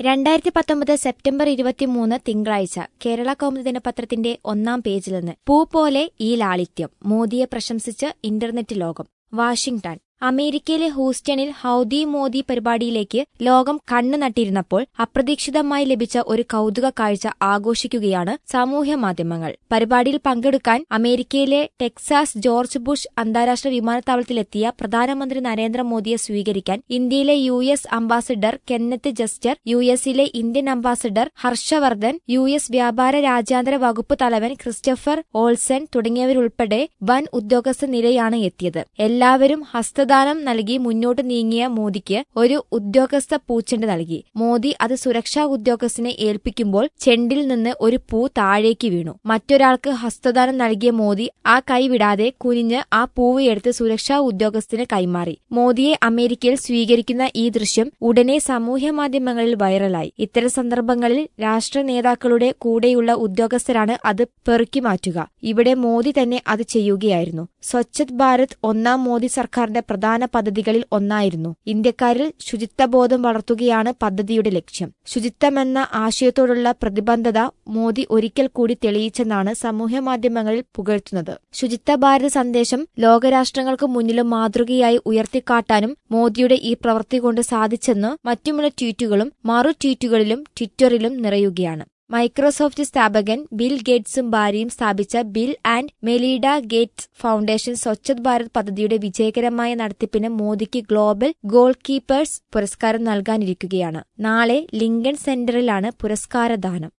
രണ്ടായിരത്തി പത്തൊമ്പത് സെപ്റ്റംബർ ഇരുപത്തിമൂന്ന് തിങ്കളാഴ്ച കേരള കൗമുദി ദിനപത്രത്തിന്റെ ഒന്നാം പേജിൽ നിന്ന് പൂ പോലെ ഈ ലാളിത്യം മോദിയെ പ്രശംസിച്ച് ഇന്റർനെറ്റ് ലോകം വാഷിംഗ്ടൺ അമേരിക്കയിലെ ഹൂസ്റ്റണിൽ ഹൌദി മോദി പരിപാടിയിലേക്ക് ലോകം കണ്ണു നട്ടിരുന്നപ്പോൾ അപ്രതീക്ഷിതമായി ലഭിച്ച ഒരു കൗതുക കാഴ്ച ആഘോഷിക്കുകയാണ് സാമൂഹ്യ മാധ്യമങ്ങൾ പരിപാടിയിൽ പങ്കെടുക്കാൻ അമേരിക്കയിലെ ടെക്സാസ് ജോർജ് ബുഷ് അന്താരാഷ്ട്ര വിമാനത്താവളത്തിലെത്തിയ പ്രധാനമന്ത്രി നരേന്ദ്രമോദിയെ സ്വീകരിക്കാൻ ഇന്ത്യയിലെ U S ambassador Kenneth Juster U എസിലെ Indian ambassador Harshvardhan U S വ്യാപാര രാജ്യാന്തര വകുപ്പ് തലവൻ ക്രിസ്റ്റഫർ ഓൾസൺ തുടങ്ങിയവരുൾപ്പെടെ വൻ ഉദ്യോഗസ്ഥ നിരയാണ് എത്തിയത് എല്ലാവരും ഹസ്തദാനം നൽകി മുന്നോട്ട് നീങ്ങിയ മോദിക്ക് ഒരു ഉദ്യോഗസ്ഥ പൂച്ചെണ്ട് നൽകി മോദി അത് സുരക്ഷാ ഉദ്യോഗസ്ഥനെ ഏൽപ്പിക്കുമ്പോൾ ചെണ്ടിൽ നിന്ന് ഒരു പൂ താഴേക്ക് വീണു മറ്റൊരാൾക്ക് ഹസ്തദാനം നൽകിയ മോദി ആ കൈ വിടാതെ കുനിഞ്ഞ് ആ പൂവ് എടുത്ത് സുരക്ഷാ ഉദ്യോഗസ്ഥന് കൈമാറി മോദിയെ അമേരിക്കയിൽ സ്വീകരിക്കുന്ന ഈ ദൃശ്യം ഉടനെ സാമൂഹ്യ മാധ്യമങ്ങളിൽ വൈറലായി ഇത്തരം സന്ദർഭങ്ങളിൽ രാഷ്ട്ര നേതാക്കളുടെ കൂടെയുള്ള ഉദ്യോഗസ്ഥരാണ് അത് പെറുക്കി മാറ്റുക ഇവിടെ മോദി തന്നെ അത് ചെയ്യുകയായിരുന്നു സ്വച്ഛത് ഭാരത് ഒന്നാം മോദി സർക്കാരിന്റെ പ്രധാന പദ്ധതികളിൽ ഒന്നായിരുന്നു ഇന്ത്യക്കാരിൽ ശുചിത്വബോധം വളർത്തുകയാണ് പദ്ധതിയുടെ ലക്ഷ്യം ശുചിത്വമെന്ന ആശയത്തോടുള്ള പ്രതിബദ്ധത മോദി ഒരിക്കൽ കൂടി തെളിയിച്ചെന്നാണ് സമൂഹമാധ്യമങ്ങളിൽ പുകഴ്ത്തുന്നത് ശുചിത്വ ഭാരത് സന്ദേശം ലോകരാഷ്ട്രങ്ങൾക്ക് മുന്നിലും മാതൃകയായി ഉയർത്തിക്കാട്ടാനും മോദിയുടെ ഈ പ്രവൃത്തി കൊണ്ട് സാധിച്ചെന്ന് മറ്റുമുള്ള ട്വീറ്റുകളും മറു ട്വീറ്റുകളിലും ട്വിറ്ററിലും നിറയുകയാണ് മൈക്രോസോഫ്റ്റ് സ്ഥാപകൻ ബിൽ ഗേറ്റ്സും ഭാര്യയും സ്ഥാപിച്ച Bill and Melinda Gates foundation Swachh Bharat പദ്ധതിയുടെ വിജയകരമായ നടത്തിപ്പിന് മോദിക്ക് ഗ്ലോബൽ ഗോൾ കീപ്പേഴ്സ് പുരസ്കാരം നൽകാനിരിക്കുകയാണ് നാളെ ലിങ്കൺ സെന്ററിലാണ് പുരസ്കാരദാനം